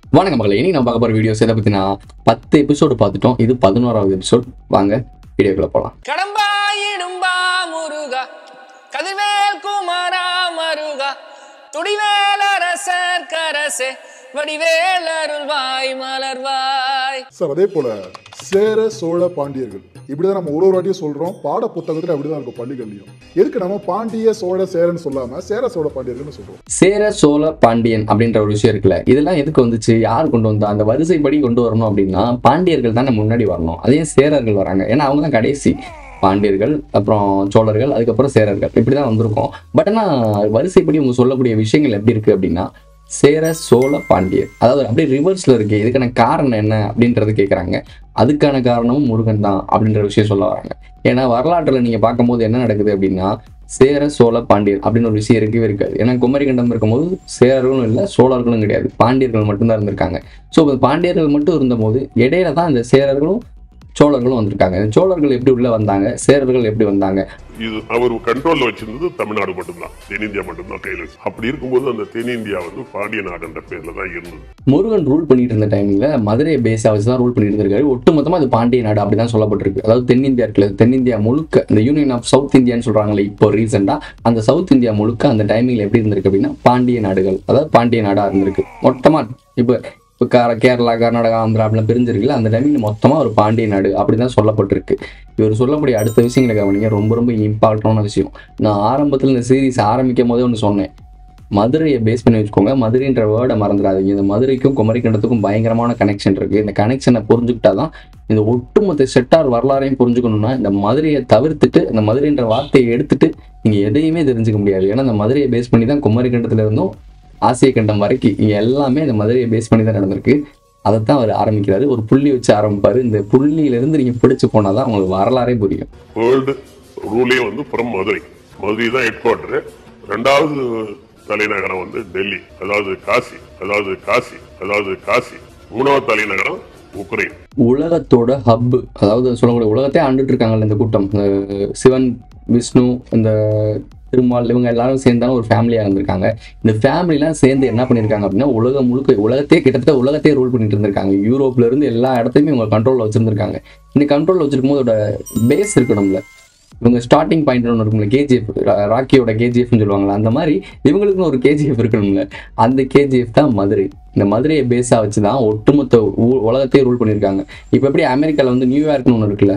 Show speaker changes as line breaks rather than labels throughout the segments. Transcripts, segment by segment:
வணக்கம் மகளே இன்னைக்கு நம்ம பார்க்க போற வீடியோஸ் எதை பத்தினா பத்து எபிசோடு பார்த்துட்டோம் இது பதினோராவது எபிசோட் வாங்க வீடியோக்குள்ள போலாம்
கடம்பா இடும்பா முருகா கதிர்வேல் குமாரா மருகா துடிவேல் அரசர் கரசே வடிவேல் அருள்வாய் மலர்வாய்
சார் அதே போல சேர சோழ பாண்டியர்கள் இப்படிதான் நம்ம ஒரு ஒரு வாட்டியும் சொல்றோம் பாட புத்தகத்துல அப்படிதான் இருக்கும் பள்ளிகள்லயும் எதுக்கு நம்ம பாண்டிய சோழ சேரன்னு சொல்லாம சேர சோழ பாண்டியர்கள்னு சொல்றோம்
சேர சோழ பாண்டியன் அப்படின்ற ஒரு விஷயம் இருக்குல்ல இதெல்லாம் எதுக்கு வந்துச்சு யார் கொண்டு வந்தா அந்த வரிசைப்படி கொண்டு வரணும் அப்படின்னா பாண்டியர்கள் தானே முன்னாடி வரணும் அதே சேரர்கள் வராங்க ஏன்னா அவங்க தான் கடைசி பாண்டியர்கள் அப்புறம் சோழர்கள் அதுக்கப்புறம் சேரர்கள் இப்படி தான் வந்திருக்கோம் பட் ஆனால் வரிசைப்படி அவங்க சொல்லக்கூடிய விஷயங்கள் எப்படி இருக்கு அப்படின்னா சேர சோழ பாண்டியர் அதாவது அப்படியே ரிவர்ஸ்ல இருக்கு இதுக்கான காரணம் என்ன அப்படின்றது கேட்குறாங்க அதுக்கான காரணமும் முருகன் தான் அப்படின்ற விஷயம் சொல்ல வராங்க ஏன்னா வரலாற்றில் நீங்கள் பார்க்கும்போது என்ன நடக்குது அப்படின்னா சேர சோழ பாண்டியர் அப்படின்னு ஒரு விஷயம் இருக்கவே இருக்காது ஏன்னா குமரிக்கண்டம் இருக்கும்போது சேரர்களும் இல்லை சோழர்களும் கிடையாது பாண்டியர்கள் மட்டும்தான் இருந்திருக்காங்க ஸோ பாண்டியர்கள் மட்டும் இருந்தபோது இடையில தான் இந்த சேரர்களும் சோழர்களும் வந்திருக்காங்க இந்த சோழர்கள் எப்படி உள்ள வந்தாங்க சேரர்கள் எப்படி வந்தாங்க
இது அவர் கண்ட்ரோல்ல வச்சிருந்தது தமிழ்நாடு மட்டும்தான் தென்னிந்தியா மட்டும்தான் கையில் வச்சு அப்படி இருக்கும்போது அந்த தென்னிந்தியா வந்து பாண்டிய நாடுன்ற பேர்ல தான் இருந்தது
முருகன் ரூல் பண்ணிட்டு இருந்த டைமிங்ல மதுரையை பேஸா வச்சு தான் ரூல் பண்ணிட்டு இருந்திருக்காரு ஒட்டுமொத்தமா அது பாண்டிய நாடு அப்படிதான் சொல்லப்பட்டிருக்கு அதாவது தென்னிந்தியா இருக்குல்ல தென்னிந்தியா முழுக்க இந்த யூனியன் ஆஃப் சவுத் இந்தியான்னு சொல்றாங்களே இப்போ ரீசெண்டா அந்த சவுத் இந்தியா முழுக்க அந்த டைமிங்ல எப்படி இருந்திருக்கு அப்படின்னா பாண்டிய நாடுகள் அதாவது பாண்டிய நாடா இருந்திருக்கு மொத்தமா இப்போ இப்போ கா- கேரளா கர்நாடகா ஆந்திரா அப்படிலாம் பிரிஞ்சிருக்குல்ல அந்த டைமில் மொத்தமாக ஒரு பாண்டிய நாடு அப்படிதான் சொல்லப்பட்டிருக்கு இவர் சொல்லக்கூடிய அடுத்த விஷயங்களை கவனிங்க ரொம்ப ரொம்ப இம்பார்ட்டண்டான விஷயம் நான் ஆரம்பத்தில் இந்த சீரிஸ் ஆரம்பிக்கும் போதே ஒன்று சொன்னேன் மதுரையை பேஸ் பண்ணி வச்சுக்கோங்க மதுரைன்ற வேர்டை மறந்துடாதீங்க இந்த மதுரைக்கும் குமரிக்கண்டத்துக்கும் பயங்கரமான கனெக்ஷன் இருக்கு இந்த கனெக்ஷனை புரிஞ்சுக்கிட்டாதான் இந்த ஒட்டுமொத்த செட்டார் வரலாறையும் புரிஞ்சுக்கணும்னா இந்த மதுரையை தவிர்த்துட்டு இந்த மதுரைன்ற வார்த்தையை எடுத்துட்டு நீங்க எதையுமே தெரிஞ்சுக்க முடியாது ஏன்னா இந்த மதுரையை பேஸ் பண்ணி தான் குமரிக்கண்டத்துல இருந்தும் ஆசிய கண்டம் வரைக்கும் இங்க எல்லாமே இந்த மதுரையை பேஸ் பண்ணி தான் நடந்திருக்கு அதைத்தான் அவர் ஆரம்பிக்கிறாரு ஒரு புள்ளி வச்சு ஆரம்பிப்பாரு இந்த புள்ளியில இருந்து நீங்க பிடிச்சு போனாதான் உங்களுக்கு வரலாறே புரியும்
வேர்ல்டு ரூலே வந்து புறம் மதுரை மதுரை தான் ஹெட் குவார்டர் ரெண்டாவது தலைநகரம் வந்து டெல்லி அதாவது காசி அதாவது காசி அதாவது காசி மூணாவது தலைநகரம் உக்ரைன்
உலகத்தோட ஹப் அதாவது சொல்லக்கூடிய உலகத்தை ஆண்டுட்டு இருக்காங்கல்ல இந்த கூட்டம் இந்த சிவன் விஷ்ணு இந்த திருமால் இவங்க எல்லாரும் சேர்ந்தாலும் ஒரு ஃபேமிலியாக இருந்திருக்காங்க இந்த ஃபேமிலிலாம் சேர்ந்து என்ன பண்ணியிருக்காங்க அப்படின்னா உலகம் முழுக்க உலகத்தையே கிட்டத்தட்ட உலகத்தையே ரூல் பண்ணிட்டு இருந்திருக்காங்க யூரோப்ல இருந்து எல்லா இடத்தையுமே இவங்க கண்ட்ரோலில் வச்சிருந்திருக்காங்க இந்த கண்ட்ரோலில் வச்சிருக்கும் போது அதோட பேஸ் இருக்கணும்ல இவங்க ஸ்டார்டிங் பாயிண்ட் ஒன்று இருக்கும்ல கேஜிஎஃப் ராக்கியோட கேஜிஎஃப்னு சொல்லுவாங்கல்ல அந்த மாதிரி இவங்களுக்குன்னு ஒரு கேஜிஎஃப் இருக்கணும்ல அந்த கேஜிஎஃப் தான் மதுரை இந்த மதுரையை பேஸாக வச்சு தான் ஒட்டுமொத்த ஊ- உலகத்தையே ரூல் பண்ணியிருக்காங்க இப்போ எப்படி அமெரிக்காவில் வந்து நியூயார்க்னு ஒன்று இருக்குல்ல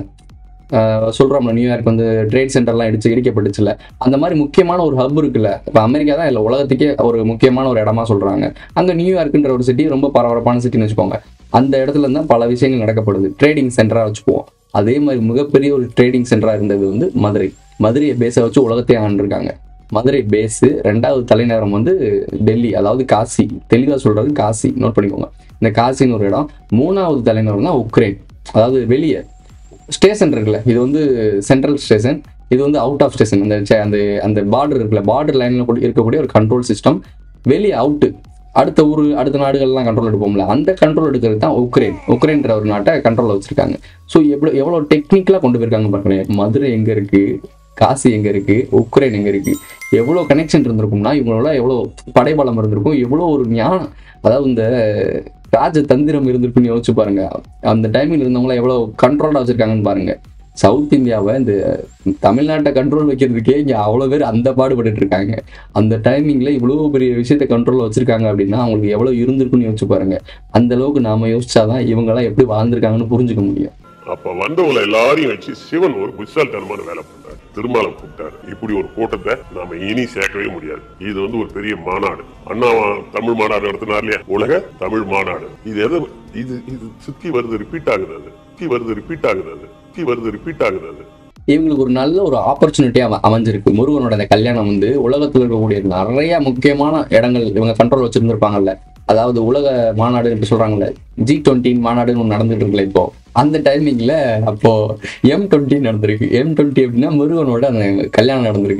ஆஹ் சொல்றோம்ல நியூயார்க் வந்து ட்ரேட் சென்டர்லாம் இடிச்சு இடிக்கப்பட்டுச்சுல அந்த மாதிரி முக்கியமான ஒரு ஹப் இருக்குல்ல இப்போ அமெரிக்கா தான் இல்லை உலகத்துக்கே ஒரு முக்கியமான ஒரு இடமா சொல்றாங்க அங்க நியூயார்க்குன்ற ஒரு சிட்டி ரொம்ப பரபரப்பான சிட்டின்னு வச்சுக்கோங்க அந்த இடத்துல தான் பல விஷயங்கள் நடக்கப்படுது ட்ரேடிங் சென்டரா வச்சுக்குவோம் அதே மாதிரி மிகப்பெரிய ஒரு ட்ரேடிங் சென்டரா இருந்தது வந்து மதுரை மதுரையை பேஸை வச்சு உலகத்தையே ஆண்டிருக்காங்க மதுரை பேஸு ரெண்டாவது தலைநகரம் வந்து டெல்லி அதாவது காசி தெளிவாக சொல்றது காசி நோட் பண்ணிக்கோங்க இந்த காசின்னு ஒரு இடம் மூணாவது தலைநகரம் தான் உக்ரைன் அதாவது வெளியே ஸ்டேஷன் இருக்குல்ல இது வந்து சென்ட்ரல் ஸ்டேஷன் இது வந்து அவுட் ஆஃப் ஸ்டேஷன் அந்த சே- அந்த அந்த பார்டர் இருக்குல்ல பார்டர் லைனில் இருக்கக்கூடிய ஒரு கண்ட்ரோல் சிஸ்டம் வெளியே அவுட்டு அடுத்த ஊர் அடுத்த நாடுகள்லாம் கண்ட்ரோல் எடுப்போம்ல அந்த கண்ட்ரோல் எடுக்கிறது தான் உக்ரைன் உக்ரைன்ற ஒரு நாட்டை கண்ட்ரோலில் வச்சிருக்காங்க ஸோ எவ்வளோ எவ்வளோ டெக்னிக்கலாக கொண்டு போயிருக்காங்க பாருங்களேன் மதுரை எங்கே இருக்கு காசி எங்கே இருக்கு உக்ரைன் எங்கே இருக்கு எவ்வளோ கனெக்ஷன் இருந்திருக்கும்னா இவங்களோட எவ்வளோ படைபலம் இருந்திருக்கும் எவ்வளோ ஒரு ஞானம் அதாவது இந்த ராஜ தந்திரம் இருந்திருக்குன்னு யோசிச்சு பாருங்க அந்த டைமில் இருந்தவங்கள எவ்வளோ கண்ட்ரோலாக வச்சிருக்காங்கன்னு பாருங்க சவுத் இந்தியாவை இந்த தமிழ்நாட்டை கண்ட்ரோல் வைக்கிறதுக்கே இங்கே அவ்வளோ பேர் அந்த பாடுபட்டுட்டு இருக்காங்க அந்த டைமிங்ல இவ்வளோ பெரிய விஷயத்தை கண்ட்ரோலில் வச்சிருக்காங்க அப்படின்னா அவங்களுக்கு எவ்வளோ இருந்திருக்குன்னு யோசிச்சு பாருங்க அந்த அளவுக்கு நாம யோசிச்சாதான் இவங்கெல்லாம் எப்படி வாழ்ந்திருக்காங்கன்னு புரிஞ்சுக்க முடியும்
அப்ப வந்தவங்களை எல்லாரையும் வச்சு சிவன் ஒரு புத்தால்தனமான வேலை பண்ணார் திருமாலை கூப்பிட்டாரு இப்படி ஒரு கூட்டத்தை நாம இனி சேர்க்கவே முடியாது இது வந்து ஒரு பெரிய மாநாடு அண்ணா தமிழ் மாநாடு நடத்தினார் இல்லையா உலக தமிழ் மாநாடு இது எது இது இது சுத்தி வருது ரிப்பீட் ஆகுது அது சுத்தி வருது ரிப்பீட் ஆகுது அது சுத்தி வருது ரிப்பீட் ஆகுது அது
இவங்களுக்கு ஒரு நல்ல ஒரு ஆப்பர்ச்சுனிட்டியாக அமைஞ்சிருக்கு முருகனோட அந்த கல்யாணம் வந்து உலகத்தில் இருக்கக்கூடிய நிறைய முக்கியமான இடங்கள் இவங்க கண்ட்ரோல் வச்சிருந்திருப்பாங்கல்ல அதாவது உலக மாநாடு இப்படி சொல்றாங்கல்ல ஜி டுவெண்ட்டி மாநாடுன்னு ஒன்று நடந்துட்டு இருக்குல்ல இப்போ அந்த டைமிங்ல அப்போ எம் டுவெண்ட்டி நடந்திருக்கு எம் டுவெண்ட்டி அப்படின்னா முருகனோட அந்த கல்யாணம் நடந்திருக்குல்ல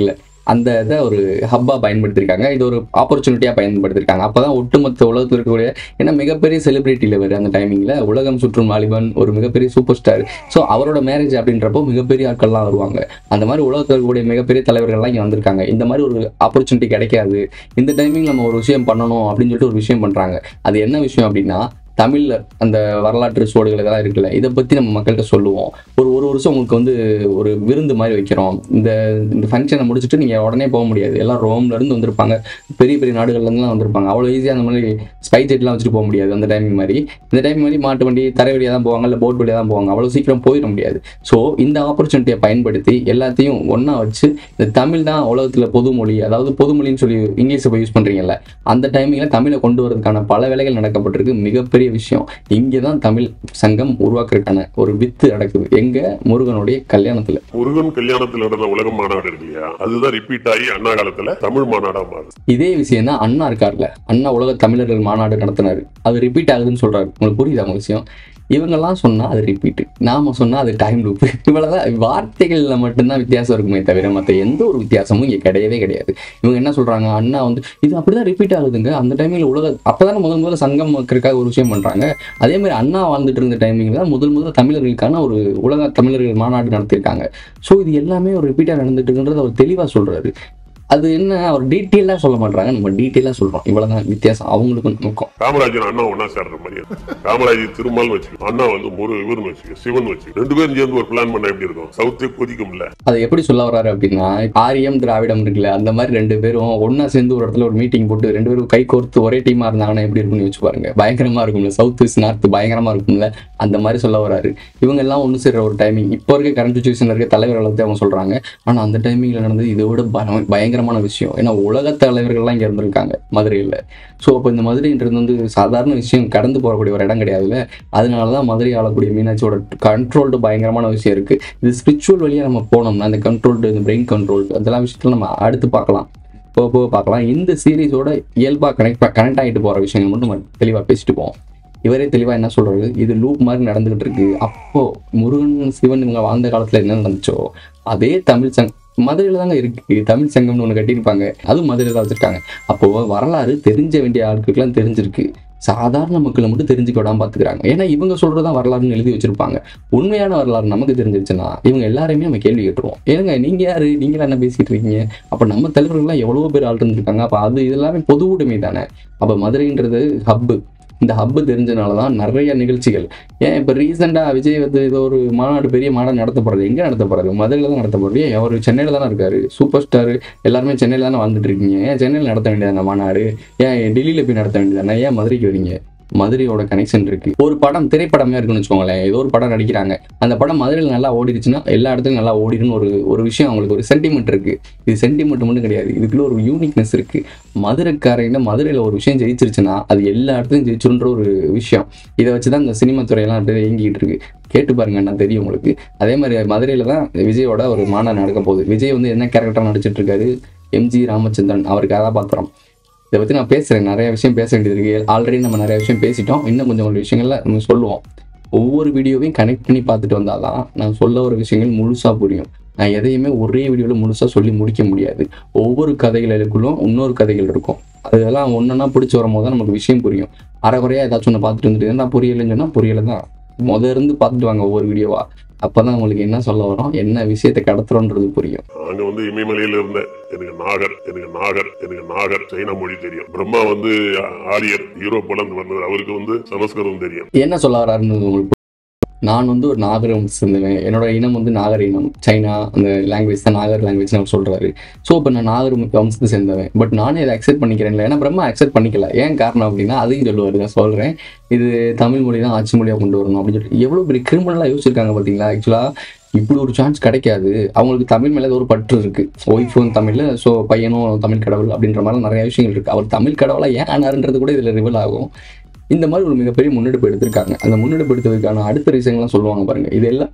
அந்த இதை ஒரு ஹப்பாக பயன்படுத்தியிருக்காங்க இது ஒரு ஆப்பர்ச்சுனிட்டியாக பயன்படுத்தியிருக்காங்க அப்போ தான் ஒட்டுமொத்த உலகத்தில் இருக்கக்கூடிய ஏன்னா மிகப்பெரிய செலிபிரிட்டி லெவர் அந்த டைமிங்கில் உலகம் சுற்றும் வாலிபன் ஒரு மிகப்பெரிய சூப்பர் ஸ்டார் ஸோ அவரோட மேரேஜ் அப்படின்றப்போ மிகப்பெரிய ஆட்கள்லாம் வருவாங்க அந்த மாதிரி உலகத்தில் இருக்கக்கூடிய மிகப்பெரிய தலைவர்கள்லாம் இங்கே வந்திருக்காங்க இந்த மாதிரி ஒரு ஆப்பர்ச்சுனிட்டி கிடைக்காது இந்த டைமிங் நம்ம ஒரு விஷயம் பண்ணணும் அப்படின்னு சொல்லிட்டு ஒரு விஷயம் பண்ணுறாங்க அது என்ன விஷயம் அப்படின்னா தமிழில் அந்த வரலாற்று சுவடுகள் இதெல்லாம் இருக்குல்ல இதை பற்றி நம்ம மக்கள்கிட்ட சொல்லுவோம் ஒரு ஒரு வருஷம் உங்களுக்கு வந்து ஒரு விருந்து மாதிரி வைக்கிறோம் இந்த இந்த ஃபங்க்ஷனை முடிச்சுட்டு நீங்கள் உடனே போக முடியாது எல்லாம் ரோம்ல இருந்து வந்திருப்பாங்க பெரிய பெரிய நாடுகள்லேருந்துலாம் வந்திருப்பாங்க அவ்வளோ ஈஸியாக அந்த மாதிரி ஸ்பைஸ் ஜெட்லாம் வச்சுட்டு போக முடியாது அந்த டைமிங் மாதிரி இந்த டைம் மாதிரி மாட்டு வண்டி தரை வழியாக தான் போவாங்க இல்லை போட் வழியாக தான் போவாங்க அவ்வளோ சீக்கிரம் போயிட முடியாது ஸோ இந்த ஆப்பர்ச்சுனிட்டியை பயன்படுத்தி எல்லாத்தையும் ஒன்றா வச்சு இந்த தமிழ் தான் உலகத்தில் பொதுமொழி அதாவது பொதுமொழின்னு சொல்லி இங்கிலீஷை போய் யூஸ் பண்ணுறீங்கல்ல அந்த டைமிங்கில் தமிழை கொண்டு வரதுக்கான பல வேலைகள் நடக்கப்பட்டிருக்கு மிகப்பெரிய விஷயம் இங்கே தான் தமிழ் சங்கம் உருவாக்குறதுக்கான ஒரு வித்து நடக்குது எங்க முருகனுடைய கல்யாணத்தில்
முருகன் கல்யாணத்தில் நடந்த உலக மாநாடு இருக்கு இல்லையா அதுதான் ரிப்பீட் ஆகி அண்ணா காலத்துல தமிழ் மாநாடா மாறுது
இதே விஷயம் தான் அண்ணா இருக்கார்ல அண்ணா உலக தமிழர்கள் மாநாடு நடத்தினாரு அது ரிப்பீட் ஆகுதுன்னு சொல்றாரு உங்களுக்கு புரியுதா உங்க விஷயம் இவங்கெல்லாம் சொன்னா அது ரிப்பீட் நாம சொன்னா அது டைம் லூப் இவ்வளவுதான் வார்த்தைகள்ல மட்டும்தான் வித்தியாசம் இருக்குமே தவிர மற்ற எந்த ஒரு வித்தியாசமும் இங்க கிடையவே கிடையாது இவங்க என்ன சொல்றாங்க அண்ணா வந்து இது அப்படிதான் ரிப்பீட் ஆகுதுங்க அந்த டைமிங்ல உலக அப்பதானே முதல் முதல்ல சங்கம் வைக்கிறதுக்காக ஒரு விஷயம் பண்றாங்க அதே மாதிரி அண்ணா வாழ்ந்துட்டு இருந்த டைமிங்ல தான் முதல் முதல்ல தமிழர்களுக்கான ஒரு உலக தமிழர்கள் மாநாடு நடத்தியிருக்காங்க ஸோ இது எல்லாமே ஒரு ரிப்பீட்டா நடந்துட்டு இருக்குன்றது அவர் தெளிவா சொல்றாரு அது என்ன அவர் டீட்டெயிலாக சொல்ல மாட்டாங்க நம்ம டீட்டெயிலாக சொல்றோம் இவ்வளவுதான் வித்தியாசம் அவங்களுக்கு நோக்கம்
காமராஜன் அண்ணா ஒன்னா சேர்ற மாதிரி இருக்கு. காமராஜ் திருமால் வச்சுக்கோ அண்ணா வந்து ஒரு இவர்னு வச்சுக்கோ சிவன் வச்சுக்கோ ரெண்டு பேரும் சேர்ந்து ஒரு பிளான் பண்ண எப்படி இருக்கும் சவுத்தே கொதிக்கும்ல
அதை எப்படி சொல்ல வர்றாரு அப்படின்னா ஆரியம் திராவிடம் இருக்குல்ல அந்த மாதிரி ரெண்டு பேரும் ஒண்ணா சேர்ந்து ஒரு இடத்துல ஒரு மீட்டிங் போட்டு ரெண்டு பேரும் கை கோர்த்து ஒரே டீமா இருந்தாங்கன்னா எப்படி இருக்கும்னு வச்சு பாருங்க பயங்கரமா இருக்கும்ல சவுத் ஈஸ்ட் நார்த் பயங்கரமா இருக்கும்ல அந்த மாதிரி சொல்ல வராரு இவங்க எல்லாம் ஒன்று சேர்ற ஒரு டைமிங் இப்போ இருக்க கரண்ட் சுச்சுவேஷன் இருக்க தலைவர் எல்லாத்தையும் அவங்க சொல்றாங்க ஆனா அந்த டைமிங்ல நடந்தது இதை விட பய- பயங்கரமான விஷயம் ஏன்னா உலக தலைவர்கள்லாம் இங்க இருந்திருக்காங்க மதுரையில் ஸோ அப்போ இந்த மதுரைன்றது வந்து சாதாரண விஷயம் கடந்து போகக்கூடிய ஒரு இடம் கிடையாதுல்ல அதனால தான் மதுரை ஆளக்கூடிய மீனாட்சியோட கண்ட்ரோல்டு பயங்கரமான விஷயம் இருக்கு இது ஸ்பிரிச்சுவல் வழியாக நம்ம போனோம்னா இந்த கண்ட்ரோல்டு இந்த பிரெயின் கண்ட்ரோல் அதெல்லாம் விஷயத்துல நம்ம அடுத்து பார்க்கலாம் போக போக பார்க்கலாம் இந்த சீரிஸோட இயல்பாக கனெக்ட் கனெக்ட் ஆகிட்டு போகிற விஷயங்கள் மட்டும் நம்ம தெளிவாக பேசிட்டு போவோம் இவரே தெளிவாக என்ன சொல்றாரு இது லூப் மாதிரி நடந்துகிட்டு இருக்கு அப்போ முருகன் சிவன் இவங்க வாழ்ந்த காலத்தில் என்ன நடந்துச்சோ அதே தமிழ் சங் மதுரையில் தாங்க இருக்கு தமிழ் சங்கம்னு ஒன்று கட்டியிருப்பாங்க அதுவும் மதுரையில் தான் வச்சிருக்காங்க அப்போ வரலாறு தெரிஞ்ச வேண்டிய ஆட்களுக்கெல்லாம் தெரிஞ்சிருக்கு சாதாரண மக்களை மட்டும் தெரிஞ்சுக்க விடாம பார்த்துக்கிறாங்க ஏன்னா இவங்க சொல்றதான் வரலாறுன்னு எழுதி வச்சிருப்பாங்க உண்மையான வரலாறு நமக்கு தெரிஞ்சிருச்சுன்னா இவங்க எல்லாரையுமே நம்ம கேள்வி கேட்டுருவோம் ஏங்க நீங்க யாரு நீங்களா என்ன பேசிட்டு இருக்கீங்க அப்ப நம்ம தலைவர்கள்லாம் எவ்வளவோ பேர் ஆள் இருந்திருக்காங்க அப்ப அது இதெல்லாமே பொது உடைமை தானே அப்ப மதுரைன்றது ஹப்பு இந்த ஹப்பு தெரிஞ்சனால தான் நிறைய நிகழ்ச்சிகள் ஏன் இப்போ ரீசெண்டாக விஜய் வந்து ஏதோ ஒரு மாநாடு பெரிய மாநாடு நடத்தப்படுறது எங்கே நடத்தப்படுறது மதுரையில் தான் நடத்தப்படுறது ஏன் அவர் சென்னையில் தானே இருக்காரு சூப்பர் ஸ்டார் எல்லாருமே சென்னையில் தானே வாழ்ந்துட்டு இருக்கீங்க ஏன் சென்னையில் நடத்த வேண்டியதானே மாநாடு ஏன் டெல்லியில் போய் நடத்த வேண்டியதானே ஏன் மதுரைக்கு வரீங்க மதுரையோட கனெக்ஷன் இருக்கு ஒரு படம் திரைப்படமே இருக்குன்னு வச்சுக்கோங்களேன் ஏதோ ஒரு படம் நடிக்கிறாங்க அந்த படம் மதுரையில் நல்லா ஓடிடுச்சுன்னா எல்லா இடத்துலையும் நல்லா ஓடிடுன்னு ஒரு ஒரு விஷயம் அவங்களுக்கு ஒரு சென்டிமெண்ட் இருக்கு இது சென்டிமெண்ட் மட்டும் கிடையாது இதுக்குள்ள ஒரு யூனிக்னஸ் இருக்கு மதுரைக்காரங்க மதுரையில் ஒரு விஷயம் ஜெயிச்சிருச்சுன்னா அது எல்லா இடத்துலையும் ஜெயிச்சிருன்ற ஒரு விஷயம் இதை வச்சு தான் இந்த சினிமா துறையெல்லாம் அப்படியே இயங்கிட்டு இருக்கு கேட்டு பாருங்க என்ன தெரியும் உங்களுக்கு அதே மாதிரி மதுரையில் தான் விஜயோட ஒரு மாநாடு நடக்க போகுது விஜய் வந்து என்ன கேரக்டர் நடிச்சிட்டு இருக்காரு எம்ஜி ராமச்சந்திரன் அவர் கதாபாத்திரம் இதை பற்றி நான் பேசுகிறேன் நிறைய விஷயம் பேச வேண்டியது இருக்கு ஆல்ரெடி நம்ம நிறைய விஷயம் பேசிட்டோம் இன்னும் கொஞ்சம் ஒரு விஷயங்கள்ல நம்ம சொல்லுவோம் ஒவ்வொரு வீடியோவையும் கனெக்ட் பண்ணி பார்த்துட்டு வந்தாதான் நான் சொல்ல வர விஷயங்கள் முழுசாக புரியும் நான் எதையுமே ஒரே வீடியோவில் முழுசாக சொல்லி முடிக்க முடியாது ஒவ்வொரு கதைகளுக்குள்ளும் இன்னொரு கதைகள் இருக்கும் அதெல்லாம் ஒன்றா பிடிச்சி வரும்போது தான் நமக்கு விஷயம் புரியும் அரைகுறையாக ஏதாச்சும் ஒன்று பார்த்துட்டு வந்துட்டு நான் புரியலைன்னு சொன்னால் புரியலை தான் முத இருந்து பார்த்துட்டு வாங்க ஒவ்வொரு வீடியோவா அப்பதான் உங்களுக்கு என்ன சொல்ல வரோம் என்ன விஷயத்தை கடத்துறோன்றது புரியும்
அங்க வந்து இமயமலையில இருந்தேன் எனக்கு நாகர் எனக்கு நாகர் எனக்கு நாகர் சைனா மொழி தெரியும் பிரம்மா வந்து ஆரியர் யூரோப்ல இருந்து வந்தவர் அவருக்கு வந்து சமஸ்கிருதம் தெரியும்
என்ன சொல்ல வராருன்னு உங்களுக்கு புரியும். நான் வந்து ஒரு நாகரம் சேர்ந்தவன் என்னோட இனம் வந்து நாகர் இனம் சைனா அந்த லாங்குவேஜ் தான் நாகர் லாங்குவேஜ் அவர் சொல்றாரு ஸோ இப்போ நான் நாகர் வம்சத்தை சேர்ந்தவன் பட் நானே இதை அக்செப்ட் பண்ணிக்கிறேன் ஏன்னா பிரம்மா அக்செப்ட் பண்ணிக்கல ஏன் காரணம் அப்படின்னா அதையும் சொல்லுவாரு நான் சொல்றேன் இது தமிழ் மொழி தான் ஆட்சி மொழியாக கொண்டு வரணும் அப்படின்னு சொல்லிட்டு எவ்வளோ பெரிய கிரிமினலாக யோசிச்சிருக்காங்க பார்த்தீங்களா ஆக்சுவலாக இப்படி ஒரு சான்ஸ் கிடைக்காது அவங்களுக்கு தமிழ் மேலே ஏதோ ஒரு பற்று இருக்கு ஒய்ஃபும் தமிழ்ல ஸோ பையனும் தமிழ் கடவுள் அப்படின்ற மாதிரி நிறைய விஷயங்கள் இருக்கு அவர் தமிழ் கடவுளா ஏன் ஆனாருன்றது கூட இதில் ரிவல் ஆகும் இந்த மாதிரி ஒரு மிகப்பெரிய முன்னெடுப்பு எடுத்திருக்காங்க அந்த முன்னெடுப்பு எடுத்ததுக்கான அடுத்த ரீசன்லாம் சொல்லுவாங்க பாருங்க இதெல்லாம்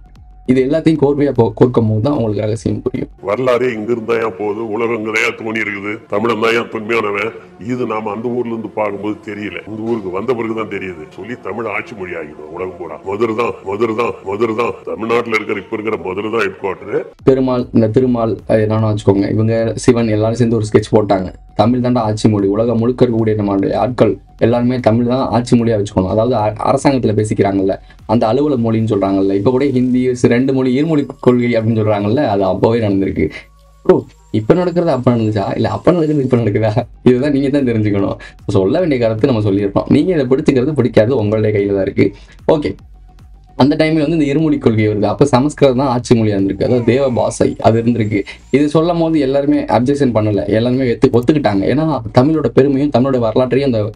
இது எல்லாத்தையும் கோர்வையா போ- கோர்க்கும் போது தான் உங்களுக்கு ரகசியம் புரியும்
வரலாறே இங்க இருந்தா ஏன் போகுது உலகம் இங்கதான் தோணி இருக்குது தமிழன் தான் ஏன் தொன்மையானவன் இது நாம அந்த ஊர்ல இருந்து பார்க்கும்போது தெரியல இந்த ஊருக்கு வந்த பிறகுதான் தெரியுது சொல்லி தமிழ் ஆட்சி மொழி ஆகிடும் உலகம் பூரா மதுரை தான் மதுரை தான் மதுரை தான் தமிழ்நாட்டுல இருக்கிற இப்ப இருக்கிற மதுரை தான் ஹெட் குவார்டர்
பெருமாள் இந்த திருமால் அது என்னன்னு வச்சுக்கோங்க இவங்க சிவன் எல்லாரும் சேர்ந்து ஒரு ஸ்கெட்ச் போட்டாங்க தமிழ் தாண்டா ஆட்சி மொழி உலகம் முழுக்க இருக்கக்கூடிய நம்மளுடைய ஆட்கள் எல்லாருமே தமிழ் தான் ஆட்சி மொழியா வச்சுக்கணும் அதாவது அ- அரசாங்கத்துல பேசிக்கிறாங்கல்ல அந்த அலுவலக மொழின்னு சொல்றாங்கல்ல இப்ப கூட ஹிந்தி ஸ் ரெண்டு மொழி இருமொழி கொள்கை அப்படின்னு சொல்றாங்கல்ல அது அப்பவே நடந்திருக்கு ப்ரோ இப்ப நடக்கிறது அப்ப நடந்துச்சா இல்ல அப்ப நடக்கிறது இப்ப நடக்குதா இதுதான் நீங்க தான் தெரிஞ்சுக்கணும் சொல்ல வேண்டிய கருத்து நம்ம சொல்லியிருப்போம் நீங்க இதை பிடிச்சிக்கிறது பிடிக்காது உங்களுடைய கையில தான் இருக்கு ஓகே அந்த டைம்ல வந்து இந்த இருமொழி கொள்கை வருது அப்ப சமஸ்கிருதம் தான் ஆட்சி மொழியா இருந்திருக்கு அதாவது தேவ பாஷை அது இருந்திருக்கு இது சொல்லும் போது எல்லாருமே அப்ஜெக்ஷன் பண்ணல எல்லாருமே எத்து ஒத்துக்கிட்டாங்க ஏன்னா தமிழோட பெருமையும் தமிழோட வரலாற்றையும் அந்த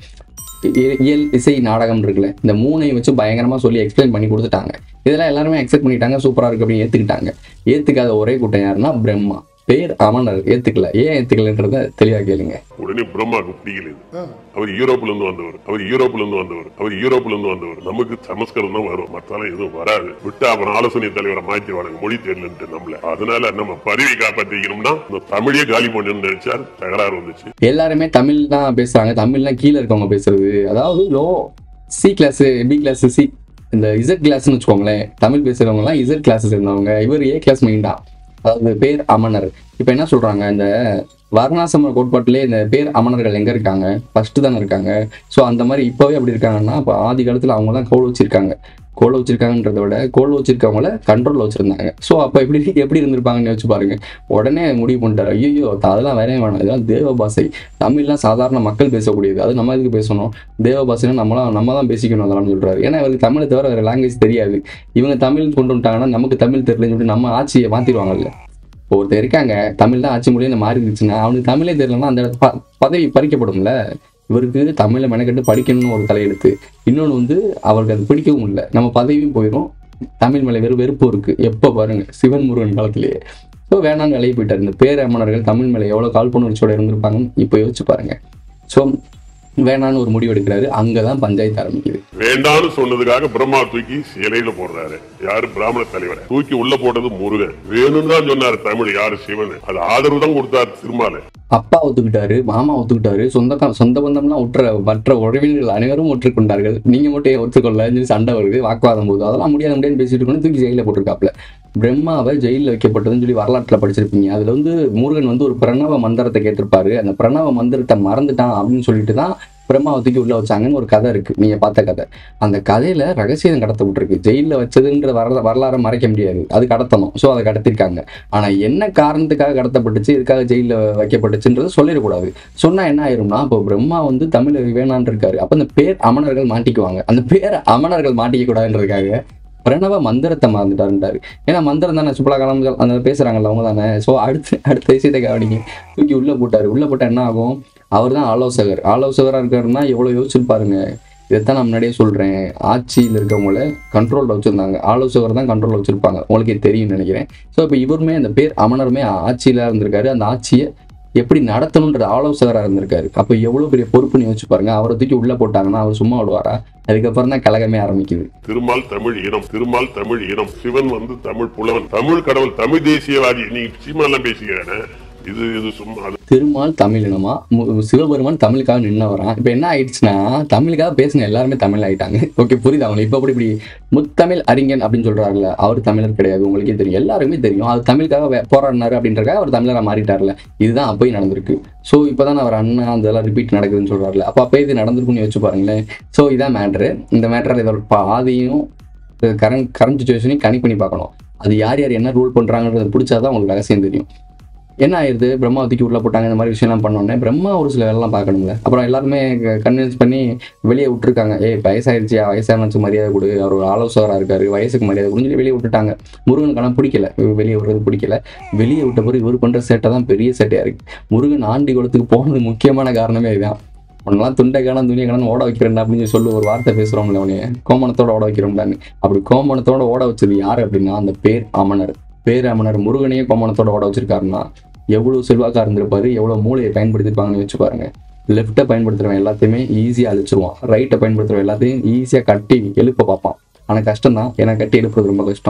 இ- இயல் இசை நாடகம் இருக்குல்ல இந்த மூணையும் வச்சு பயங்கரமா சொல்லி எக்ஸ்பிளைன் பண்ணி கொடுத்துட்டாங்க இதெல்லாம் எல்லாருமே அக்செப்ட் பண்ணிட்டாங்க சூப்பரா இருக்கு அப்படின்னு ஏத்துக்கிட்டாங்க ஏத்துக்காத ஒரே கூட்டம் யாருன்னா பிரம்மா பேர் அமனர் ஏத்துக்கல ஏன் ஏத்துக்கலன்றத தெளிவா கேளுங்க
உடனே பிரம்மாவுக்கு பிடிக்கல இது.
ஆ.
அவர் யூரோப்ல இருந்து வந்தவர் அவர் யூரோப்ல இருந்து வந்தவர் அவர் யூரோப்ல இருந்து வந்தவர் நமக்கு சமஸ்கிருதம் தான் வரும் மத்தாலும் எதுவும் வராது விட்டு அப்புறம் ஆலோசனை தலைவரை மாற்றிடுவாங்க மொழி தெரியலன்ட்டு நம்மள அதனால நம்ம பதவி காப்பாற்றிக்கணும்னா இந்த தமிழே காலி பண்ணணும்னு நினைச்சார் தகராறு வந்துச்சு
எல்லாருமே தமிழ் தான் பேசுறாங்க தமிழ்லாம் கீழே இருக்கவங்க பேசுறது அதாவது low C class B class C இந்த இசட் கிளாஸ்னு வச்சுக்கோங்களேன் தமிழ் பேசுறவங்கலாம் இசட் கிளாஸ் சேர்ந்தவங்க இவர் ஏ கிளாஸ் மைண்டா அதாவது பேர் அமனர் இப்போ என்ன சொல்றாங்க இந்த வர்ணாசிரம கோட்பாட்டிலே இந்த பேர் அமனர்கள் எங்க இருக்காங்க ஃபர்ஸ்ட் தானே இருக்காங்க ஸோ அந்த மாதிரி இப்போவே அப்படி இருக்காங்கன்னா இப்போ ஆதி காலத்தில் அவங்க தான் கோல் வச்சிருக்காங்க கோல் வச்சிருக்காங்கன்றத விட கோல் வச்சிருக்கவங்கள கண்ட்ரோல்ல வச்சிருந்தாங்க ஸோ அப்போ எப்படி எப்படி இருந்திருப்பாங்கன்னு யோசிச்சு பாருங்க உடனே முடிவு பண்ணிட்டாரு ஐயோ அதெல்லாம் வேறே வேணாம் இதெல்லாம் தேவ பாஷை தமிழ்லாம் சாதாரண மக்கள் பேசக்கூடியது அது நம்ம எதுக்கு பேசணும் தேவ பாஷைனா நம்மளாம் நம்ம தான் பேசிக்கணும் அதெல்லாம் சொல்றாரு ஏன்னா இவருக்கு தமிழை தவிர வேற லாங்குவேஜ் தெரியாது இவங்க தமிழ் கொண்டு வந்துட்டாங்கன்னா நமக்கு தமிழ் தெரியலன்னு சொல்லிட்டு நம்ம ஆட்சியை மாத்திடுவாங்கல்ல இப்போ ஒருத்தர் இருக்காங்க தமிழ் தான் ஆட்சி மொழின்னு மாறி இருந்துச்சுன்னா அவனுக்கு தமிழே தெரியலன்னா அந்த ப- பதவி பறிக்கப்படும்ல இவருக்கு தமிழை மெனக்கட்டு படிக்கணும்னு ஒரு தலையெழுத்து இன்னொன்று வந்து அவருக்கு அது பிடிக்கவும் இல்லை நம்ம பதவியும் போயிடும் தமிழ் மேலே வெறும் வெறுப்பு இருக்கு எப்போ பாருங்க சிவன் முருகன் காலத்திலேயே ஸோ வேணான்னு விலையை போயிட்டார் இந்த பேரமணர்கள் தமிழ் மேலே எவ்வளோ காழ்ப்புணர்ச்சியோட இருந்திருப்பாங்கன்னு இப்போ யோசிச்சு பாருங்க ஸோ வேணான்னு ஒரு முடிவு எடுக்கிறாரு அங்கே தான் பஞ்சாயத்து ஆரம்பிக்குது
வேண்டான்னு சொன்னதுக்காக பிரம்மா தூக்கி சிலையில போடுறாரு யாரு பிராமண தலைவர் தூக்கி உள்ள போட்டது முருகன் வேணும்னு தான் சொன்னாரு தமிழ் யாரு சிவன் அது ஆதரவு தான் கொடுத்தாரு திருமால
அப்பா ஒத்துக்கிட்டாரு மாமா ஒத்துக்கிட்டாரு சொந்த சொந்த பந்தம்லாம் உற்ற மற்ற உறவினர்கள் அனைவரும் ஒற்றுக்கொண்டார்கள் நீங்க மட்டும் ஏன் ஒத்துக்கொள்ளன்னு சொல்லி சண்டை வருது வாக்குவாதம் போது அதெல்லாம் முடியாது முடியாது பேசிட்டு இருக்கணும் தூக்கி ஜெயில போட்டிருக்காப்ல பிரம்மாவை ஜெயிலில் வைக்கப்பட்டதுன்னு சொல்லி வரலாற்றுல படிச்சிருப்பீங்க அதுல வந்து முருகன் வந்து ஒரு பிரணவ மந்திரத்தை கேட்டிருப்பாரு அந்த பிரணவ மந்திரத்தை மறந்துட்டான் அப்படின்னு சொல்லிட்டு தான் பிரம்மாவை தூக்கி உள்ள வச்சாங்கன்னு ஒரு கதை இருக்கு நீங்க பார்த்த கதை அந்த கதையில ரகசியம் கடத்தப்பட்டிருக்கு ஜெயிலில் வச்சதுன்ற வரல வரலாறை மறைக்க முடியாது அது கடத்தணும் ஸோ அதை கடத்திருக்காங்க ஆனா என்ன காரணத்துக்காக கடத்தப்பட்டுச்சு இதுக்காக ஜெயிலில் வைக்கப்பட்டுச்சுன்றது சொல்லிடக்கூடாது சொன்னா என்ன ஆயிரும்னா இப்போ பிரம்மா வந்து தமிழ் வேணான்னு இருக்காரு அப்ப அந்த பேர் அமணர்கள் மாட்டிக்குவாங்க அந்த பேர் அமணர்கள் மாட்டிக்க கூடாதுன்றதுக்காக பிரணவ மந்திரத்தை மறந்துட்டாருன்றாரு ஏன்னா மந்திரம் தானே சுப்பலகாலம் அந்த பேசுறாங்கல்ல அவங்க தானே ஸோ அடுத்து அடுத்த விஷயத்தை கவனிங்க தூக்கி உள்ள போட்டாரு உள்ள போட்டா என்ன ஆகும் அவர் தான் ஆலோசகர் ஆலோசகரா இருக்காருன்னா எவ்வளவு யோசிச்சிருப்பாருங்க இதைத்தான் நான் முன்னாடியே சொல்றேன் ஆட்சியில் இருக்கவங்கள கண்ட்ரோல்ல வச்சிருந்தாங்க ஆலோசகர் தான் கண்ட்ரோல்ல வச்சிருப்பாங்க உங்களுக்கே தெரியும்னு நினைக்கிறேன் ஸோ இப்போ இவருமே அந்த பேர் அமனருமே ஆட்சியில இருந்திருக்காரு அந்த ஆட்சியை எப்படி நடத்தணுன்ற ஆலோசகராக இருந்திருக்காரு அப்போ எவ்வளோ பெரிய பொறுப்புன்னு யோசிச்சு பாருங்க அவரை தூக்கி உள்ள போட்டாங்கன்னா அவர் சும்மா விடுவாரா அதுக்கப்புறம் தான் கழகமே ஆரம்பிக்குது
திருமால் தமிழ் இனம் திருமால் தமிழ் இனம் சிவன் வந்து தமிழ் புலவன் தமிழ் கடவுள் தமிழ் தேசியவாதி நீ சீமாலாம் பேசுகிறேன் இது இது சும்மா அது
திருமால் தமிழ் இனமா மு- சிவபெருமான் தமிழுக்காக நின்னவரான் இப்போ என்ன ஆயிடுச்சுன்னா தமிழுக்காக பேசின எல்லாருமே தமிழ் ஆயிட்டாங்க ஓகே புரியுது அவங்களுக்கு இப்போ அப்படி இப்படி முத்தமிழ் அறிஞன் அப்படின்னு சொல்றாருல அவர் தமிழர் கிடையாது உங்களுக்கே தெரியும் எல்லாருமே தெரியும் அது தமிழுக்காக வே- போராடினாரு அப்படின்றக்காக அவர் தமிழராக மாறிட்டார்ல இதுதான் அப்பயும் நடந்திருக்கு ஸோ இப்போதான் அவர் அண்ணா அதெல்லாம் ரிப்பீட் நடக்குதுன்னு சொல்றாருல அப்போ அப்போ இது நடந்திருக்குன்னு யோசிச்சு பாருங்களேன் ஸோ இதான் மேட்ரு இந்த மேட்டரில் இதோட பாதியும் கரண்ட் கரண்ட் சுச்சுவேஷனையும் கனெக்ட் பண்ணி பார்க்கணும் அது யார் யார் என்ன ரூல் பண்றாங்கன்றது பிடிச்சாதான் உங்களுக்கு ரகசியம் தெரியும் என்ன ஆயிருது பிரம்மா தூக்கி உள்ள போட்டாங்க இந்த மாதிரி விஷயம்லாம் பண்ணோன்னே பிரம்மா ஒரு சில வேலைலாம் பார்க்கணும்ல அப்புறம் எல்லாருமே கன்வின்ஸ் பண்ணி வெளியே விட்டுருக்காங்க ஏய் வயசாயிருச்சு வயசானச்சு மரியாதை கொடு அவர் ஒரு ஆலோசகராக இருக்காரு வயசுக்கு மரியாதை கொடுன்னு சொல்லி வெளியே விட்டுட்டாங்க முருகனுக்கு ஆனால் பிடிக்கல இவர் வெளியே விடுறது பிடிக்கல வெளியே விட்ட பிறகு இவர் பண்ற சேட்டை தான் பெரிய சேட்டையா இருக்கு முருகன் ஆண்டி குளத்துக்கு போனது முக்கியமான காரணமே இதுதான் உன்னெல்லாம் துண்டை காணும் துணியை காணும் ஓட வைக்கிறேன் அப்படின்னு சொல்லி ஒரு வார்த்தை பேசுறோம்ல அவனைய கோமணத்தோட ஓட வைக்கிறோம்டான்னு அப்படி கோமணத்தோட ஓட வச்சது யார் அப்படின்னா அந்த பேர் அமனர் பேரமனர் முருகனையே கோமணத்தோட ஓட வச்சிருக்காருன்னா எவ்வளவு செல்வாக்கா இருந்திருப்பாரு எவ்வளவு மூளையை பயன்படுத்திருப்பாங்கன்னு வச்சு பாருங்க லெஃப்ட்டை பயன்படுத்துறவன் எல்லாத்தையுமே ஈஸியா அழிச்சிருவான் ரைட்டை பயன்படுத்துறவன் எல்லாத்தையும் ஈஸியா கட்டி எழுப்ப பார்ப்பான் ஆனா கஷ்டம் தான் ஏன்னா கட்டி எழுப்புறது ரொம்ப கஷ்டம்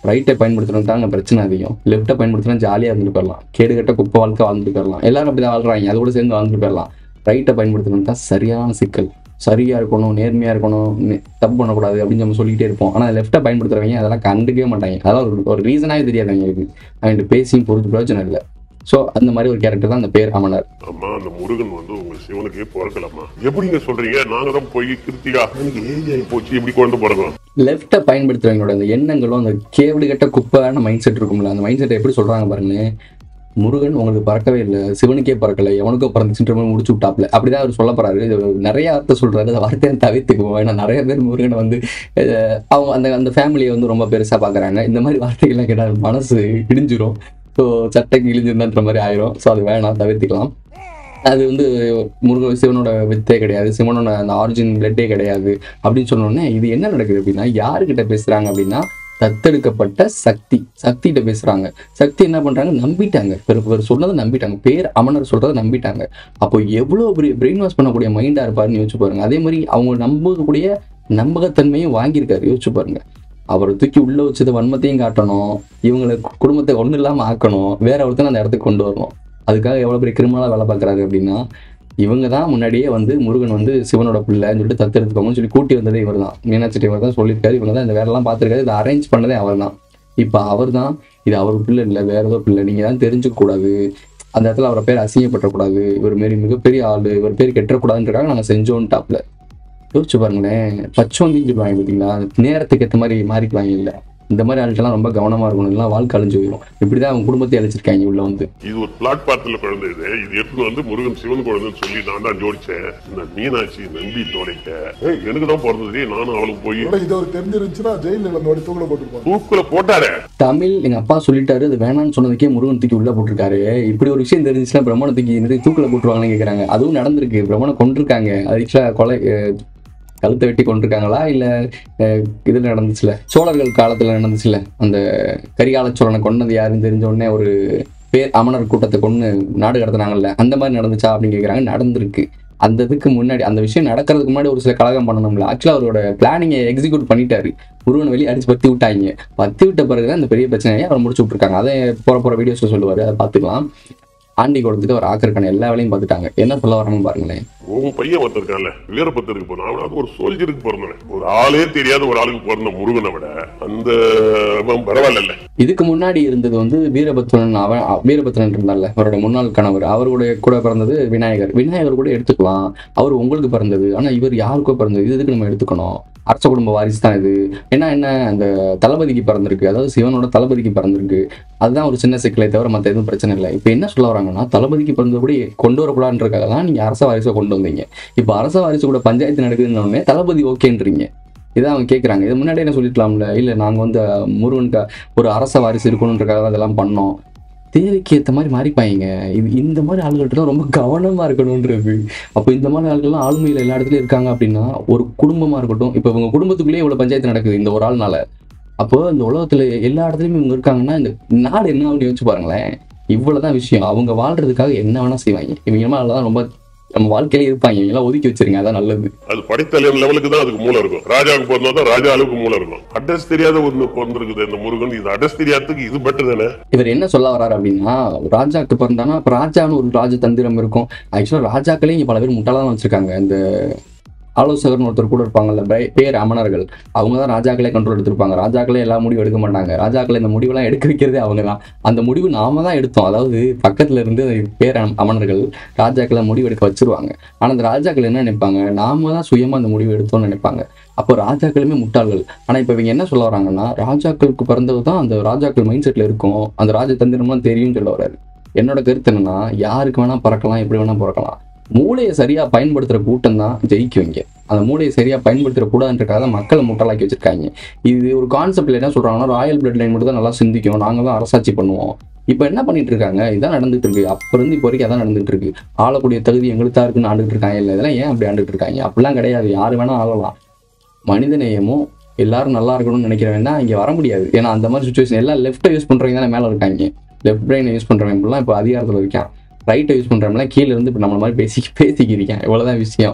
ரைட்டை பயன்படுத்துறவங்க தான் அங்கே பிரச்சனை அதிகம் லெஃப்ட்டை பயன்படுத்தினா ஜாலியாக இருந்துட்டு போயிடலாம் கேடு கட்ட குப்பை வாழ்க்கை வாழ்ந்துட்டு போயிடலாம் எல்லாரும் அப்படி தான் வாழ்றாங்க அதோட சேர்ந்து வாழ்ந்துட்டு போயிடலாம் ரைட்டை பயன்படுத்துறவங்க தான் சரியான சிக்கல் சரியாக இருக்கணும் நேர்மையாக இருக்கணும் நெ- தப்பு பண்ணக்கூடாது அப்படின்னு நம்ம சொல்லிக்கிட்டே இருப்போம் ஆனால் லெஃப்ட்டை பயன்படுத்துறவங்க அதெல்லாம் கண்டுக்கவே மாட்டாங்க அதெல்லாம் ஒரு ஒரு ரீசனாகவே தெரியாது அவங்களுக்கு அவங்கள்ட்ட பேசியும் பொறுத்து பிரயோஜனம் இல்லை ஸோ அந்த மாதிரி ஒரு கேரக்டர் தான் அந்த பேர் அமலர்
அம்மா அந்த முருகன் வந்து உங்க சிவனுக்கே பிறக்கலம்மா எப்படிங்க சொல்றீங்க நாங்க தான் போய் கிருத்திகா எனக்கு ஏஜ் ஆகி போச்சு எப்படி குழந்தை பிறக்கும்
லெஃப்ட்டை பயன்படுத்துறவங்களோட அந்த எண்ணங்களும் அந்த கேவடு கட்ட குப்பையான மைண்ட் செட் இருக்கும்ல அந்த மைண்ட் செட்டை எப்படி சொல்றாங்க பாருங்க முருகன் உங்களுக்கு பறக்கவே இல்லை சிவனுக்கே பறக்கல எவனுக்கோ பிறந்துச்சுன்ற மாதிரி முடிச்சு விட்டாப்ல அப்படிதான் அவர் சொல்ல போறாரு இது நிறைய வார்த்தை சொல்றாரு அந்த வார்த்தையை தவிர்த்துக்குவோம் ஏன்னா நிறைய பேர் முருகனை வந்து அஹ், அவங்க அந்த அந்த ஃபேமிலியை வந்து ரொம்ப பெருசா பாக்குறாங்க இந்த மாதிரி வார்த்தைகள்லாம் கேட்டால் மனசு இடிஞ்சிரும் ஸோ சட்டைக்கு இழிஞ்சிருந்தான்ற மாதிரி ஆயிரும் ஸோ அது வேணாம் தவிர்த்துக்கலாம் அது வந்து முருகன் சிவனோட வித்தே கிடையாது சிவனோட அந்த ஆரிஜின் பிளட்டே கிடையாது அப்படின்னு சொன்னோடனே இது என்ன நடக்குது அப்படின்னா யாருக்கிட்ட பேசுறாங்க அப்படின்னா தத்தெடுக்கப்பட்ட சக்தி சக்திகிட்ட பேசுறாங்க சக்தி என்ன பண்றாங்க நம்பிட்டாங்க பெரு பெரு சொன்னதை நம்பிட்டாங்க பேர் அமனர் சொல்றதை நம்பிட்டாங்க அப்போ எவ்வளவு பெரிய பிரெயின் வாஷ் பண்ணக்கூடிய மைண்டா இருப்பாருன்னு யோசிச்சு பாருங்க அதே மாதிரி அவங்க நம்பக்கூடிய நம்பகத்தன்மையும் வாங்கியிருக்காரு யோசிச்சு பாருங்க அவரை தூக்கி உள்ள வச்சது வன்மத்தையும் காட்டணும் இவங்களை கு- குடும்பத்தை ஒன்றும் இல்லாமல் ஆக்கணும் வேற ஒருத்தனை அந்த இடத்துக்கு கொண்டு வரணும் அதுக்காக எவ்வளோ பெரிய கிரிமினலாக வேலை பார்க்குறாரு அப்படின்னா இவங்க தான் முன்னாடியே வந்து முருகன் வந்து சிவனோட பிள்ளைன்னு சொல்லிட்டு தத்தெடுத்துக்கோங்கன்னு சொல்லி கூட்டி வந்ததே இவர் தான் மீனாட்சி இவர் தான் சொல்லியிருக்காரு இவங்க தான் இந்த வேலைலாம் பார்த்துருக்காரு இதை அரேஞ்ச் பண்ணதே அவர் தான் இப்போ அவர் தான் இது அவர் பிள்ளை இல்லை வேற ஏதோ பிள்ளை நீங்கள் தான் தெரிஞ்சுக்க கூடாது அந்த இடத்துல அவரை பேர் அசிங்கப்பட்டக்கூடாது இவர் மாரி மிகப்பெரிய ஆள் இவர் பேர் கெட்டக்கூடாதுன்றக்காக நாங்கள் செஞ்சோம் டாப்ல யோசிச்சு பாருங்களேன் பச்சோந்தின்னு சொல்லுவாங்க பார்த்தீங்களா நேரத்துக்கு ஏற்ற மாதிரி மாறிக்குவாங்க இல்லை இந்த மாதிரி ஆள்கிட்டலாம் ரொம்ப கவனமா இருக்கணும் இல்லைன்னா வாழ்க்கை அழிஞ்சு போயிடும் இப்படிதான் அவங்க குடும்பத்தை அழிச்சிருக்காங்க உள்ள வந்து
இது ஒரு பிளாட்பாரத்துல குழந்தை இது இது எடுத்து வந்து முருகன் சிவன் குழந்தைன்னு சொல்லி நான் தான் ஜோடிச்சேன் இந்த மீனாட்சி நம்பி தோலைக்க ஏய், எனக்கு தான் பிறந்தது நானும் அவளுக்கு போய்
ஒருவேளை இது ஒரு தெரிஞ்சிருந்துச்சுன்னா ஜெயிலில் இந்த மாதிரி தூக்கில போட்டுருப்பாங்க
தூக்குல போட்டாரே
தமிழ் எங்க அப்பா சொல்லிட்டாரு அது வேணாம்னு சொன்னதுக்கே முருகன் தூக்கி உள்ள போட்டிருக்காரு இப்படி ஒரு விஷயம் தெரிஞ்சுச்சுன்னா பிரம்மனை தூக்கி நிறைய தூக்கில போட்டுருவாங்கன்னு கேக்குறாங்க அதுவும் நடந்திருக்கு பிரம்மனை கொண்டிருக்காங்க அது ஆக்சுவலா கொலை அஹ், கழுத்தை வெட்டி கொண்டிருக்காங்களா இல்ல அஹ், இதுல நடந்துச்சுல சோழர்கள் காலத்துல நடந்துச்சுல அந்த கரிகால சோழனை கொன்னது யாருன்னு தெரிஞ்ச உடனே ஒரு பேர் அமனர் கூட்டத்தை கொண்டு நாடு கடத்துனாங்கல்ல அந்த மாதிரி நடந்துச்சா அப்படின்னு கேக்குறாங்க நடந்திருக்கு அந்த இதுக்கு முன்னாடி அந்த விஷயம் நடக்கிறதுக்கு முன்னாடி ஒரு சில கழகம் பண்ணணும்ல ஆக்சுவலா அவரோட பிளானிங்கை எக்ஸிக்யூட் பண்ணிட்டாரு முருகன் வெளியே அடிச்சு பத்தி விட்டாங்க பத்தி விட்ட பிறகுதான் இந்த பெரிய பிரச்சனையை அவர் முடிச்சு விட்டுருக்காங்க அதை போற போற வீடியோஸ்ல சொல்லுவாரு அதை பார்த்துக்கலாம் ஆண்டி கொடுத்துட்டு அவர் ஆக்கிரக்கான எல்லா வேலையும் பார்த்துட்டாங்க என்ன சொல்ல வராங்கன்னு பாருங்களேன்
உன் பையன் ஒருத்தன் இருக்கான்ல வீரபத்திரருக்கு போன அவனாவது ஒரு சோல்ஜருக்கு பிறந்தவன் ஒரு ஆளே தெரியாத ஒரு ஆளுக்கு பிறந்த முருகனை விட அந்த அவன் பரவாயில்ல
இதுக்கு முன்னாடி இருந்தது வந்து வீரபத்ரன் அவன் அ- வீரபத்ரன் இருந்தார்ல அவரோட முன்னாள் கணவர் அவருடைய கூட பிறந்தது விநாயகர் விநாயகர் கூட எடுத்துக்கலாம் அவர் உங்களுக்கு பிறந்தது ஆனா இவர் யாருக்கோ பிறந்தது இது எதுக்கு நம்ம எடுத்துக்கணும் அரச குடும்ப வாரிசு தான் இது ஏன்னா என்ன அந்த தளபதிக்கு பிறந்திருக்கு அதாவது சிவனோட தளபதிக்கு பிறந்திருக்கு அதுதான் ஒரு சின்ன சிக்கலை தவிர மற்ற எதுவும் பிரச்சனை இல்லை இப்போ என்ன சொல்ல வராங்கன்னா தளபதிக்கு பிறந்தபடி கொண்டு வரக்கூடாதுன்றக்காக தான் நீங்க அரச வாரிசை கொண்டு வந்தீங்க இப்போ அரச வாரிசு கூட பஞ்சாயத்து நடக்குதுன்னு உடனே தளபதி ஓகேன்றீங்க இதை அவங்க கேட்குறாங்க இது முன்னாடி என்ன சொல்லிக்கலாம்ல இல்லை நாங்கள் வந்து அஹ், முருகனுக்கு ஒரு அரச வாரிசு இருக்கணுன்றக்காக தான் அதெல்லாம் பண்ணோம் தேவைக்கு ஏற்ற மாதிரி மாறிப்பாங்க இது இந்த மாதிரி ஆளுகள்ட்ட தான் ரொம்ப கவனமாக இருக்கணுன்றது அப்போ இந்த மாதிரி ஆளுகள்லாம் ஆளுமையில் எல்லா இடத்துலையும் இருக்காங்க அப்படின்னா ஒரு குடும்பமாக இருக்கட்டும் இப்போ இவங்க குடும்பத்துக்குள்ளேயே இவ்வளோ பஞ்சாயத்து நடக்குது இந்த ஒரு ஆள்னால அப்போ இந்த உலகத்தில் எல்லா இடத்துலையும் இவங்க இருக்காங்கன்னா இந்த நாடு என்ன ஆகும்னு யோசிச்சு பாருங்களேன் இவ்வளவுதான் விஷயம் அவங்க வாழ்றதுக்காக என்ன வேணா செய்வாங்க இவங்க மேலே தான் ரொம்ப நம்ம வாழ்க்கையில இருப்பாங்க இவங்க எல்லாம் ஒதுக்கி வச்சிருங்க அதான் நல்லது
அது படைத்தலைவர் லெவலுக்கு தான் அதுக்கு மூளை இருக்கும் ராஜாவுக்கு பிறந்தா தான் ராஜா அளவுக்கு மூளை இருக்கும் அட்ரஸ் தெரியாத ஒண்ணு பிறந்திருக்குது இந்த முருகன் இது அட்ரஸ் தெரியாததுக்கு இது பெட்டர் தானே
இவர் என்ன சொல்ல வர்றாரு அப்படின்னா ராஜாக்கு பிறந்தானா அப்ப ராஜான்னு ஒரு ராஜ தந்திரம் இருக்கும் ஆக்சுவலா ராஜாக்களே இங்க பல பேர் முட்டாளா தான் வச்சிருக்காங்க இந்த ஆலோசகர்னு ஒருத்தர் கூட இருப்பாங்கல்ல பே- பேர் அமணர்கள் அவங்க தான் ராஜாக்களே கண்ட்ரோல் எடுத்திருப்பாங்க ராஜாக்களே எல்லா முடிவும் எடுக்க மாட்டாங்க ராஜாக்களை இந்த முடிவெல்லாம் எடுக்க வைக்கிறதே அவங்க தான் அந்த முடிவு நாம தான் எடுத்தோம் அதாவது பக்கத்துல இருந்து பேர் அம- அமணர்கள் ராஜாக்களை முடிவு எடுக்க வச்சிருவாங்க ஆனா அந்த ராஜாக்கள் என்ன நினைப்பாங்க நாம தான் சுயமா அந்த முடிவு எடுத்தோம்னு நினைப்பாங்க அப்போ ராஜாக்களுமே முட்டாள்கள் ஆனா இப்ப இவங்க என்ன சொல்ல வராங்கன்னா ராஜாக்களுக்கு பிறந்தது தான் அந்த ராஜாக்கள் மைண்ட் செட்ல இருக்கும் அந்த ராஜதந்திரம்லாம் தெரியும் சொல்ல வராரு என்னோட கருத்து என்னன்னா யாருக்கு வேணா பறக்கலாம் எப்படி வேணா பிறக்கலாம் மூளையை சரியா பயன்படுத்துற கூட்டம் தான் ஜெயிக்குவீங்க அந்த மூளையை சரியா பயன்படுத்துற கூடாதுன்றக்காக தான் மக்களை முட்டாளாக்கி வச்சிருக்காங்க இது ஒரு கான்செப்ட்ல என்ன சொல்றாங்கன்னா ராயல் பிளட் லைன் மட்டும் தான் நல்லா சிந்திக்கும் நாங்க தான் அரசாட்சி பண்ணுவோம் இப்போ என்ன பண்ணிட்டு இருக்காங்க இதான் நடந்துட்டு இருக்கு அப்ப இருந்து இப்போ வரைக்கும் அதான் நடந்துட்டு இருக்கு ஆளக்கூடிய தகுதி எங்களுக்கு தான் இருக்குன்னு ஆண்டுட்டு இருக்காங்க இல்லை இதெல்லாம் ஏன் அப்படி ஆண்டுட்டு இருக்காங்க அப்படிலாம் கிடையாது யாரு வேணா ஆளலாம் மனிதநேயமும் எல்லாரும் நல்லா இருக்கணும்னு நினைக்கிறவன் தான் இங்கே வர முடியாது ஏன்னா அந்த மாதிரி சுச்சுவேஷன் எல்லாம் லெஃப்ட்டை யூஸ் பண்ணுறவங்க தானே மேலே இருக்காங்க லெஃப்ட் பிரெயினை யூஸ் பண்ணுறவன் இப்படிலாம் இப்போ அதிகாரத்தில் இருக்கான் ரைட்டை யூஸ் பண்ணுறவங்களாம் கீழே இருந்து இப்போ நம்மள மாதிரி பேசி பேசிக்கிருக்கேன் இவ்வளோதான் விஷயம்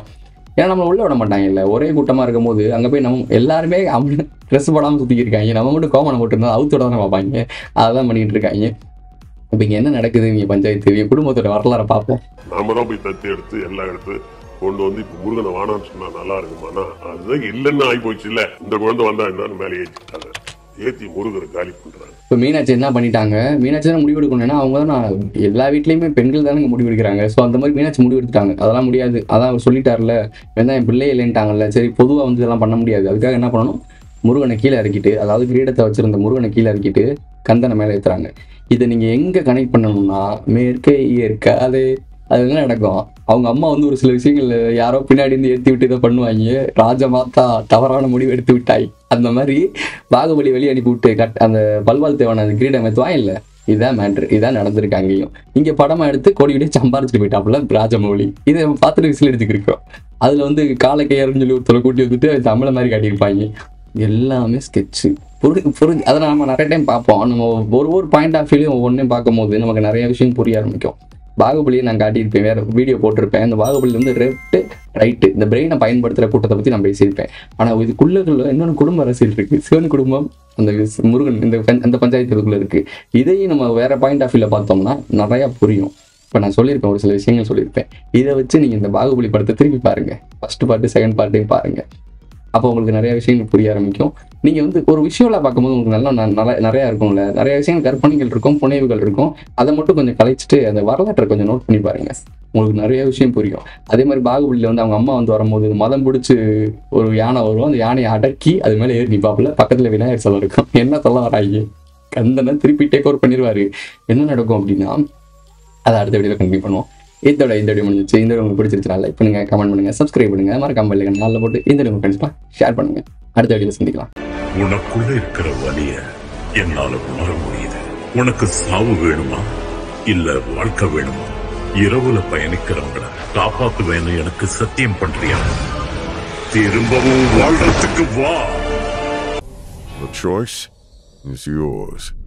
ஏன்னா நம்ம உள்ள விட மாட்டாங்கல்ல ஒரே கூட்டமாக இருக்கும் போது அங்கே போய் நம்ம எல்லாருமே அவங்க ட்ரெஸ் போடாமல் சுற்றிக்கிட்டு இருக்காங்க நம்ம மட்டும் கோமனை போட்டுருந்தா அவுத்தோட தானே பார்ப்பாங்க அதெல்லாம் பண்ணிட்டு இருக்காங்க இப்போ இங்கே என்ன நடக்குது இங்கே பஞ்சாயத்து இவங்க குடும்பத்தோட வரலாறை பார்ப்போம்
நாம தான் போய் தத்து எடுத்து எல்லாம் எடுத்து கொண்டு வந்து இப்ப முருகனை வானான்னு சொன்னா நல்லா இருக்குமானா அதுதான் இல்லைன்னு ஆகி போச்சு இல்ல இந்த குழந்தை வந்தா என்னன்னு மேலே ஏற்றிட்டாங்க ஏத்தி முருகரை காலி பண்றாங்க
இப்போ மீனாட்சி என்ன பண்ணிட்டாங்க மீனாட்சி தான் முடிவு எடுக்கணும்னா அவங்க தான் நான் எல்லா வீட்லேயுமே பெண்கள் தானே முடிவு எடுக்கிறாங்க ஸோ அந்த மாதிரி மீனாட்சி முடிவு எடுத்துட்டாங்க அதெல்லாம் முடியாது அதான் அவர் சொல்லிட்டார்ல வேணா என் பிள்ளை இல்லைன்ட்டாங்கல்ல சரி பொதுவாக வந்து இதெல்லாம் பண்ண முடியாது அதுக்காக என்ன பண்ணணும் முருகனை கீழே இறக்கிட்டு அதாவது கிரீடத்தை வச்சிருந்த முருகனை கீழே இறக்கிட்டு கந்தனை மேலே ஏற்றுறாங்க இதை நீங்கள் எங்கே கனெக்ட் பண்ணணும்னா மேற்கே ஏற்காதே அது என்ன நடக்கும் அவங்க அம்மா வந்து ஒரு சில விஷயங்கள் யாரோ பின்னாடி இருந்து ஏற்றி விட்டு இதை பண்ணுவாங்க ராஜமாதா தவறான முடிவு எடுத்து விட்டாய் அந்த மாதிரி பாகுபலி வெளியே அனுப்பி விட்டு கட் அந்த பல்வால் தேவான அந்த கிரீடம் எத்துவான் இல்லை இதான் மேட்ரு இதான் நடந்திருக்கு அங்கேயும் இங்கே படமா எடுத்து கோடி கோடி சம்பாரிச்சிட்டு போயிட்டாப்புல ராஜமௌலி இதை நம்ம பார்த்துட்டு விசில் எடுத்துக்கிருக்கோம் அதில் வந்து காலக்கையர்னு சொல்லி ஒருத்தரை கூட்டி வந்துட்டு தமிழை மாதிரி காட்டியிருப்பாங்க எல்லாமே ஸ்கெட்சு புரிஞ்சு புரிஞ்சு அதை நம்ம நிறைய டைம் பார்ப்போம் நம்ம ஒரு ஒரு பாயிண்ட் ஆஃப் வியூலையும் ஒவ்வொன்றையும் பார்க்கும்போது நமக்கு நிறைய விஷயம் புரிய ஆரம்பிக்கும் பாகுபலியை நான் காட்டியிருப்பேன் வேற வீடியோ போட்டிருப்பேன் அந்த பாகுபலி வந்து லெஃப்ட் ரைட்டு இந்த பிரெயினை பயன்படுத்துகிற கூட்டத்தை பற்றி நான் பேசியிருப்பேன் ஆனால் இதுக்குள்ளக்குள்ள இன்னொன்று குடும்ப அரசியல் இருக்கு சிவன் குடும்பம் அந்த விஸ்- முருகன் இந்த பஞ்- அந்த பஞ்சாயத்துக்குள்ள இருக்கு இதையும் நம்ம வேற பாயிண்ட் ஆஃப் வியூவில் பார்த்தோம்னா நிறையா புரியும் இப்போ நான் சொல்லியிருப்பேன் ஒரு சில விஷயங்கள் சொல்லியிருப்பேன் இதை வச்சு நீங்கள் இந்த பாகுபலி படத்தை திருப்பி பாருங்க ஃபர்ஸ்ட் பார்ட்டு செகண்ட் பார்ட்டையும் பாருங்க அப்போ உங்களுக்கு நிறைய விஷயங்கள் புரிய ஆரம்பிக்கும் நீங்கள் வந்து ஒரு விஷுவலாக பார்க்கும்போது உங்களுக்கு நல்லா ந- நல்லா நிறையா இருக்கும்ல நிறைய விஷயங்கள் கற்பனைகள் இருக்கும் புனைவுகள் இருக்கும் அதை மட்டும் கொஞ்சம் கலைச்சிட்டு அந்த வரலாற்றை கொஞ்சம் நோட் பண்ணி பாருங்க உங்களுக்கு நிறைய விஷயம் புரியும் அதே மாதிரி பாகுபலியில் வந்து அவங்க அம்மா வந்து வரும்போது மதம் பிடிச்சி ஒரு யானை வரும் அந்த யானையை அடக்கி அது மேலே ஏறி நிப்பாப்புல பக்கத்தில் விநாயகர் சிலை இருக்கும் என்ன சொல்ல வராங்க கந்தனை திருப்பி டேக் ஓவர் பண்ணிடுவாரு என்ன நடக்கும் அப்படின்னா அதை அடுத்த வீடியோவில் கண்டினியூ பண்ணுவோம் இதோட இந்த வீடியோ முடிஞ்சிச்சு இந்த வீடியோ உங்களுக்கு பிடிச்சிருச்சுனால இப்போ நீங்கள் கமெண்ட் பண்ணுங்க சப்ஸ்கிரைப் பண்ணுங்க மறக்காம இல்லை நாளில் போட்டு இந்த வீடியோ ஃப்ரெண்ட்ஸ்லாம் ஷேர் பண்ணுங்க அடுத்த வீடியோவில் சந்திக்கலாம்
உனக்குள்ள இருக்கிற வலிய என்னால உணர முடியுது உனக்கு சாவு வேணுமா இல்ல வாழ்க்கை வேணுமா இரவுல பயணிக்கிறவங்கள காப்பாத்துவேன்னு எனக்கு சத்தியம் பண்றியா திரும்பவும் வாழ்றதுக்கு வா
The choice is yours.